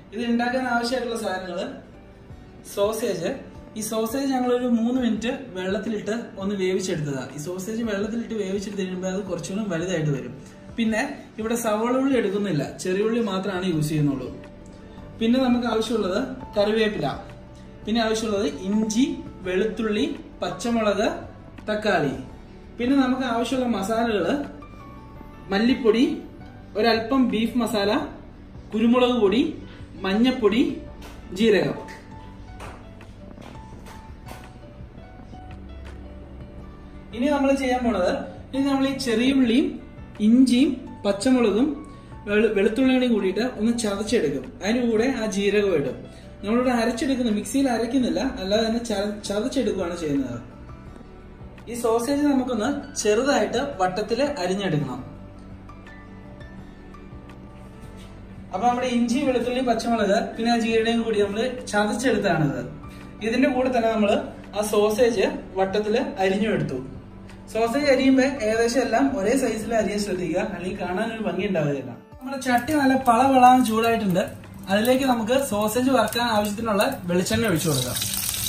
ഇത് ഉണ്ടാക്കാൻ ആവശ്യമായിട്ടുള്ള സാധനങ്ങൾ സോസേജ് ഈ സോസേജ് ഞങ്ങൾ ഒരു മൂന്ന് മിനിറ്റ് വെള്ളത്തിലിട്ട് ഒന്ന് വേവിച്ചെടുത്തതാണ് ഈ സോസേജ് വെള്ളത്തിലിട്ട് വേവിച്ചെടുത്ത് കഴിയുമ്പോൾ അത് കുറച്ചുകൂടി വലുതായിട്ട് വരും പിന്നെ ഇവിടെ സവോള ഉള്ളി എടുക്കുന്നില്ല ചെറിയ ഉള്ളി മാത്രമാണ് യൂസ് ചെയ്യുന്നുള്ളൂ പിന്നെ നമുക്ക് ആവശ്യമുള്ളത് കറിവേപ്പില പിന്നെ ആവശ്യമുള്ളത് ഇഞ്ചി വെളുത്തുള്ളി പച്ചമുളക് തക്കാളി പിന്നെ നമുക്ക് ആവശ്യമുള്ള മസാലകൾ മല്ലിപ്പൊടി ഒരല്പം ബീഫ് മസാല കുരുമുളക് പൊടി മഞ്ഞപ്പൊടി ജീരകം ഇനി നമ്മൾ ചെയ്യാൻ പോണത് ഇനി നമ്മൾ ഈ ചെറിയ ഉള്ളിയും ഇഞ്ചിയും പച്ചമുളകും വെളു- വെളുത്തുള്ളിയും കൂടിയിട്ട് ഒന്ന് ചതച്ചെടുക്കും അതിന് കൂടെ ആ ജീരകം ഇടും നമ്മളിവിടെ അരച്ചെടുക്കുന്നു മിക്സിയിൽ അരയ്ക്കുന്നില്ല അല്ലാതെ തന്നെ ചത- ചതച്ചെടുക്കുകയാണ് ചെയ്യുന്നത് ഈ സോസേജ് നമുക്കൊന്ന് ചെറുതായിട്ട് വട്ടത്തിൽ അരിഞ്ഞെടുക്കണം അപ്പൊ നമ്മുടെ ഇഞ്ചി വെളുത്തുള്ളി പച്ചമുളക് പിന്നെ ആ ജീരകയും കൂടി നമ്മൾ ചതച്ചെടുത്താണിത് ഇതിന്റെ കൂടെ തന്നെ നമ്മൾ ആ സോസേജ് വട്ടത്തില് അരിഞ്ഞു എടുത്തു സോസേജ് അരിയുമ്പോ ഏകദേശം എല്ലാം ഒരേ സൈസിൽ അരിയാൻ ശ്രദ്ധിക്കുക അല്ലെങ്കിൽ കാണാൻ ഒരു ഭംഗി ഉണ്ടാവുകയില്ല നമ്മുടെ ചട്ടി നല്ല പള വളാന്ന് ചൂടായിട്ടുണ്ട് അതിലേക്ക് നമുക്ക് സോസേജ് വറുക്കാൻ ആവശ്യത്തിനുള്ള വെളിച്ചെണ്ണ ഒഴിച്ചു കൊടുക്കാം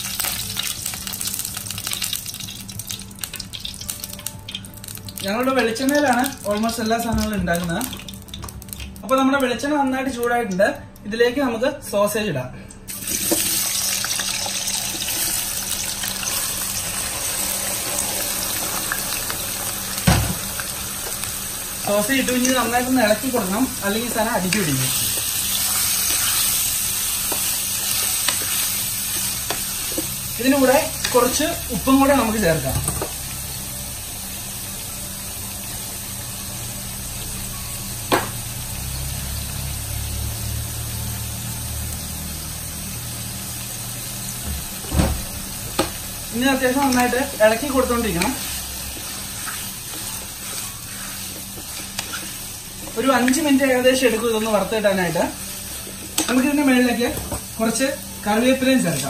ഞങ്ങളുടെ വെളിച്ചെണ്ണയിലാണ് ഓൾമോസ്റ്റ് എല്ലാ സാധനങ്ങളും ഉണ്ടാക്കുന്നത് അപ്പൊ നമ്മുടെ വെളിച്ചെണ്ണ നന്നായിട്ട് ചൂടായിട്ടുണ്ട് ഇതിലേക്ക് നമുക്ക് സോസേജ് ഇടാം സോസേജ് ഇട്ട് കഴിഞ്ഞ് നന്നായിട്ടൊന്ന് ഇളക്കി കൊടുക്കണം അല്ലെങ്കിൽ സാധനം അടിച്ചു പിടിക്കും ഇതിന്റെ കൂടെ കുറച്ച് ഉപ്പും കൂടെ നമുക്ക് ചേർക്കാം ഇനി അത്യാവശ്യം നന്നായിട്ട് ഇളക്കി കൊടുത്തോണ്ടിരിക്കണം ഒരു അഞ്ച് മിനിറ്റ് ഏകദേശം എടുക്കും ഇതൊന്ന് വറുത്തിട്ടാനായിട്ട് നമുക്ക് ഇതിന്റെ മുകളിലേക്ക് കുറച്ച് കറിവേപ്പിലയും ചേർക്കാം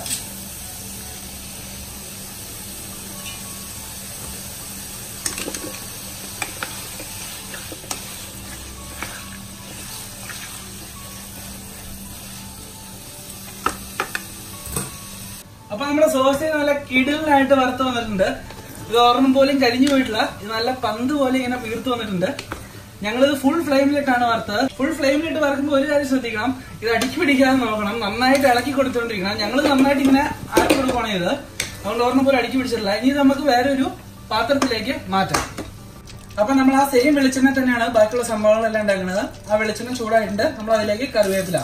അപ്പൊ നമ്മുടെ സോസ് നല്ല കിടിലായിട്ട് വറുത്ത് വന്നിട്ടുണ്ട് ഇത് ഓർമ്മ പോലും കരിഞ്ഞു പോയിട്ടില്ല ഇത് നല്ല പന്ത് പോലെ ഇങ്ങനെ വീർത്ത് വന്നിട്ടുണ്ട് ഞങ്ങളിത് ഫുൾ ഫ്ലെയിമിലിട്ടാണ് വറുത്തത് ഫുൾ ഫ്ലെയിമിലിട്ട് വറുക്കുമ്പോൾ ഒരു കാര്യം ശ്രദ്ധിക്കണം ഇത് അടുക്കി പിടിക്കാതെ നോക്കണം നന്നായിട്ട് ഇളക്കി കൊടുത്തോണ്ടിരിക്കണം ഞങ്ങൾ നന്നായിട്ട് ഇങ്ങനെ ആക്കി കൊടുക്കുകയാണ് ചെയ്തത് അതുകൊണ്ട് ഓർമ്മ പോലെ അടുക്കി പിടിച്ചിട്ടില്ല ഇനി ഇത് നമുക്ക് വേറെ ഒരു പാത്രത്തിലേക്ക് മാറ്റാം അപ്പൊ നമ്മൾ ആ സെയിം വെളിച്ചെണ്ണ തന്നെയാണ് ബാക്കിയുള്ള സംഭവങ്ങളെല്ലാം ഉണ്ടാക്കുന്നത് ആ വെളിച്ചെണ്ണ ചൂടായിട്ടുണ്ട് നമ്മൾ അതിലേക്ക് കറിവേപ്പില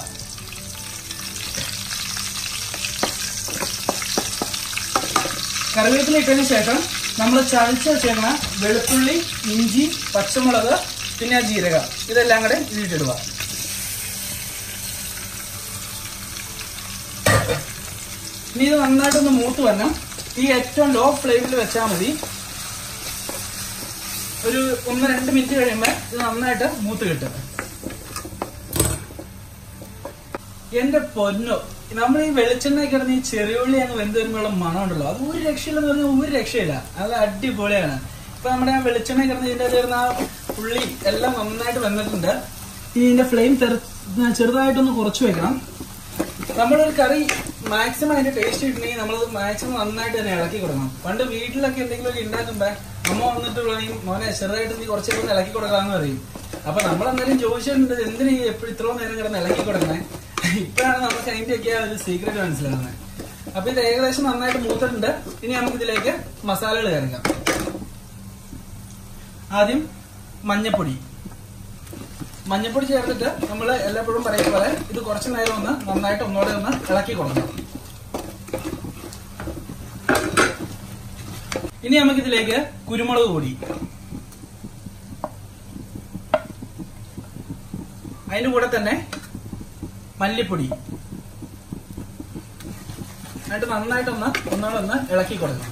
കറിവേപ്പില ഇട്ടതിന് ശേഷം നമ്മൾ ചതച്ച് വെച്ചേക്കണ വെളുത്തുള്ളി ഇഞ്ചി പച്ചമുളക് പിന്നെ ആ ജീരകം ഇതെല്ലാം കൂടെ ഇതിട്ടിടുക ഇനി ഇത് നന്നായിട്ടൊന്ന് മൂത്ത് വരണം ഈ ഏറ്റവും ലോ ഫ്ലെയിമിൽ വെച്ചാൽ മതി ഒരു ഒന്ന് രണ്ട് മിനിറ്റ് കഴിയുമ്പോൾ ഇത് നന്നായിട്ട് മൂത്ത് കിട്ടും എന്റെ പൊന്നോ നമ്മൾ ഈ വെളിച്ചെണ്ണ കിടന്ന് ഈ ചെറിയുള്ളി അങ്ങ് വെന്ത് വരുമ്പോഴുള്ള മണം ഉണ്ടല്ലോ അത് ഒരു രക്ഷയില്ലെന്ന് പറഞ്ഞാൽ ഒരു രക്ഷയില്ല അത് അടിപൊളിയാണ് ഇപ്പൊ നമ്മുടെ ആ വെളിച്ചെണ്ണ കിടന്ന് ഇതിന്റെ ചേർന്ന ആ ഉള്ളി എല്ലാം നന്നായിട്ട് വെന്നിട്ടുണ്ട് ഇനി ഇതിന്റെ ഫ്ലെയിം ചെറുതായിട്ടൊന്ന് കുറച്ച് വെക്കണം നമ്മളൊരു കറി മാക്സിമം അതിന്റെ ടേസ്റ്റ് കിട്ടണമെങ്കിൽ നമ്മളത് മാക്സിമം നന്നായിട്ട് തന്നെ ഇളക്കി കൊടുക്കണം പണ്ട് വീട്ടിലൊക്കെ എന്തെങ്കിലുമൊക്കെ ഉണ്ടാക്കുമ്പോ അമ്മ വന്നിട്ട് പറയും മോനെ ചെറുതായിട്ട് നീ കുറച്ചൊക്കെ ഒന്ന് ഇളക്കി കൊടുക്കാന്ന് പറയും അപ്പൊ നമ്മൾ എന്തായാലും ചോദിച്ചിട്ടുണ്ട് എന്തിനാ ഈ എപ്പോഴും ഇത്രയും നേരം കിടന്ന് ഇളക്കി കൊടുക്കണേ ഇപ്പോഴാണ് നമുക്ക് അതിന്റെയൊക്കെ ആ ഒരു സീക്രട്ട് മനസ്സിലാകുന്നത് അപ്പൊ ഇത് ഏകദേശം നന്നായിട്ട് മൂത്തിട്ടുണ്ട് ഇനി നമുക്ക് ഇതിലേക്ക് മസാലകൾ ചേർക്കാം ആദ്യം മഞ്ഞപ്പൊടി മഞ്ഞപ്പൊടി ചേർത്തിട്ട് നമ്മൾ എല്ലായ്പ്പോഴും പറയുന്ന പോലെ ഇത് കുറച്ച് നേരം ഒന്ന് നന്നായിട്ട് ഒന്നുകൂടെ ഒന്ന് ഇളക്കി കൊടുക്കണം ഇനി നമുക്കിതിലേക്ക് കുരുമുളക് പൊടി അതിന്റെ കൂടെ തന്നെ മല്ലിപ്പൊടി എന്നിട്ട് നന്നായിട്ടൊന്ന് ഒന്നുകൂടെ ഒന്ന് ഇളക്കി കൊടുക്കണം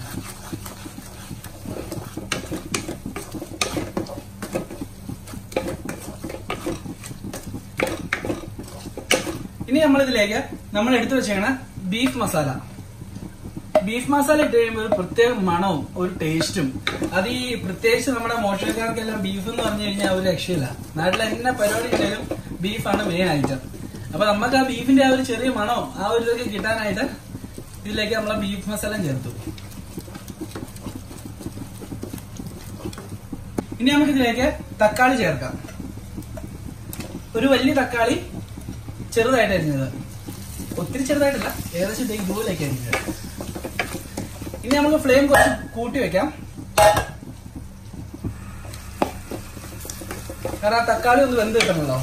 ഇനി നമ്മൾ ഇതിലേക്ക് നമ്മൾ എടുത്തു വെച്ചേക്കണ ബീഫ് മസാല ബീഫ് മസാല ഇട്ട് കഴിയുമ്പോൾ ഒരു പ്രത്യേക മണവും ഒരു ടേസ്റ്റും അത് ഈ പ്രത്യേകിച്ച് നമ്മുടെ മോഷണക്കാർക്കെല്ലാം ബീഫ് എന്ന് പറഞ്ഞു കഴിഞ്ഞാൽ ഒരു രക്ഷയില്ല നാട്ടിൽ എന്നെ പരിപാടി ഉണ്ടെങ്കിലും ബീഫാണ് മെയിൻ ഐറ്റം അപ്പൊ നമുക്ക് ആ ബീഫിന്റെ ആ ഒരു ചെറിയ മണവും ആ ഒരു ഇതൊക്കെ കിട്ടാനായിട്ട് ഇതിലേക്ക് നമ്മൾ ബീഫ് മസാല ചേർത്തു ഇനി നമുക്ക് ഇതിലേക്ക് തക്കാളി ചേർക്കാം ഒരു വലിയ തക്കാളി ചെറുതായിട്ട് അരിഞ്ഞത് ഒത്തിരി ചെറുതായിട്ടല്ല ഏകദേശം ദേ ഇതുപോലെയൊക്കെ അരിഞ്ഞത് ഇനി നമുക്ക് ഫ്ലെയിം കുറച്ച് കൂട്ടി വെക്കാം കാരണം ആ തക്കാളി ഒന്ന് വെന്ത് കിട്ടണല്ലോ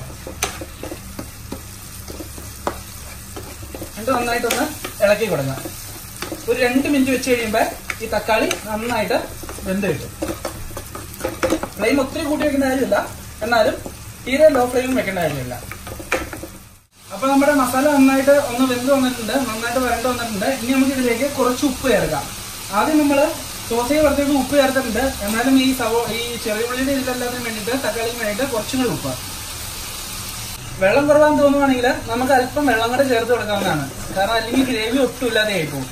എന്നിട്ട് നന്നായിട്ടൊന്ന് ഇളക്കി കൊടുക്കാം ഒരു രണ്ട് മിനിറ്റ് വെച്ച് കഴിയുമ്പോൾ ഈ തക്കാളി നന്നായിട്ട് വെന്ത് കിട്ടും ഫ്ലെയിം ഒത്തിരി കൂട്ടി വെക്കേണ്ട കാര്യമില്ല എന്നാലും തീരെ ലോ ഫ്ലെയിം വെക്കേണ്ട കാര്യമില്ല അപ്പൊ നമ്മുടെ മസാല നന്നായിട്ട് ഒന്ന് വെന്ത് വന്നിട്ടുണ്ട് നന്നായിട്ട് വരണ്ട് വന്നിട്ടുണ്ട് ഇനി നമുക്ക് ഇതിലേക്ക് കുറച്ച് ഉപ്പ് ചേർക്കാം ആദ്യം നമ്മള് സോസയിൽ വറുത്തേക്ക് ഉപ്പ് ചേർത്തിട്ടുണ്ട് എന്നാലും ഈ സവോ ഈ ചെറിയ ഉള്ളിയുടെ ഇതിലെല്ലാത്തിനും വേണ്ടിയിട്ട് തക്കാളിക്ക് വേണ്ടിയിട്ട് കുറച്ചും കൂടി ഉപ്പ് വെള്ളം കുറവാന്ന് തോന്നുവാണെങ്കിൽ നമുക്ക് അല്പം വെള്ളം കൂടെ ചേർത്ത് കൊടുക്കാവുന്നതാണ് കാരണം അല്ലെങ്കിൽ ഗ്രേവി ഒട്ടും ഇല്ലാതെ ആയിപ്പോവും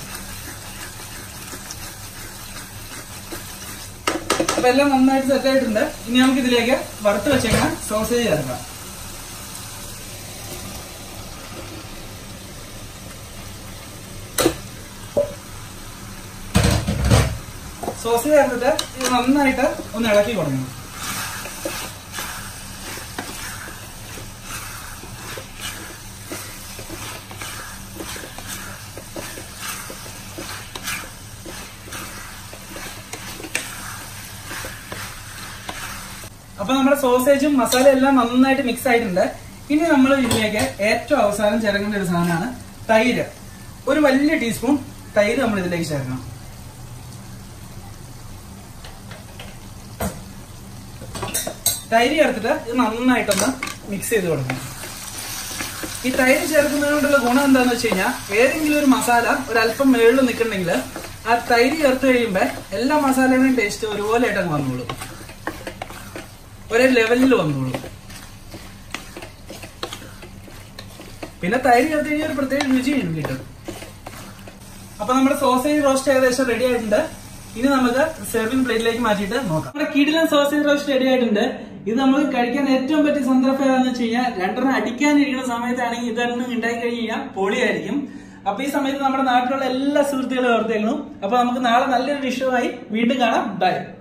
അപ്പൊ എല്ലാം നന്നായിട്ട് സെറ്റ് ആയിട്ടുണ്ട് ഇനി നമുക്ക് ഇതിലേക്ക് വറുത്ത് വെച്ചേക്കാം സോസേജ് ചേർക്കാം സോസ് ചേർത്തിട്ട് ഇത് നന്നായിട്ട് ഒന്ന് ഇളക്കി കൊടുക്കണം അപ്പൊ നമ്മുടെ സോസേജും മസാല എല്ലാം നന്നായിട്ട് മിക്സ് ആയിട്ടുണ്ട് ഇനി നമ്മൾ ഇതിലേക്ക് ഏറ്റവും അവസാനം ചേർക്കേണ്ട ഒരു സാധനമാണ് തൈര് ഒരു വലിയ ടീസ്പൂൺ തൈര് നമ്മൾ ഇതിലേക്ക് ചേർക്കണം തൈര് ചേർത്തിട്ട് ഇത് നന്നായിട്ടൊന്ന് മിക്സ് ചെയ്ത് കൊടുക്കണം ഈ തൈര് ചേർക്കുന്നത് കൊണ്ടുള്ള ഗുണം എന്താന്ന് വെച്ച് കഴിഞ്ഞാൽ ഏതെങ്കിലും ഒരു മസാല ഒരല്പം മേളിൽ നിൽക്കണമെങ്കിൽ ആ തൈര് ചേർത്ത് കഴിയുമ്പോൾ എല്ലാ മസാലയുടെയും ടേസ്റ്റ് ഒരുപോലെ ആയിട്ട് അങ്ങ് വന്നോളൂ ഒരേ ലെവലിൽ വന്നോളൂ പിന്നെ തൈര് ചേർത്ത് കഴിഞ്ഞാൽ ഒരു പ്രത്യേക രുചിയും കിട്ടും അപ്പൊ നമ്മുടെ സോസേജ് റോസ്റ്റ് ഏകദേശം റെഡി ആയിട്ടുണ്ട് ഇനി നമുക്ക് സെർവിംഗ് പ്ലേറ്റിലേക്ക് മാറ്റിയിട്ട് നോക്കാം നമ്മുടെ കിടിലൻ സോസേജ് റോസ്റ്റ് റെഡി ആയിട്ടുണ്ട് ഇത് നമുക്ക് കഴിക്കാൻ ഏറ്റവും പറ്റിയ സന്ദർഭം ഏതാണെന്ന് വെച്ച് കഴിഞ്ഞാൽ രണ്ടെണ്ണം അടിക്കാനിരിക്കുന്ന സമയത്താണെങ്കിൽ ഇതൊരെണ്ണം ഉണ്ടായി കഴിഞ്ഞ് കഴിഞ്ഞാൽ പൊളിയായിരിക്കും അപ്പൊ ഈ സമയത്ത് നമ്മുടെ നാട്ടിലുള്ള എല്ലാ സുഹൃത്തുക്കളും ഓർത്തേക്കണം അപ്പൊ നമുക്ക് നാളെ നല്ലൊരു ഡിഷുമായി വീണ്ടും കാണാം ബൈ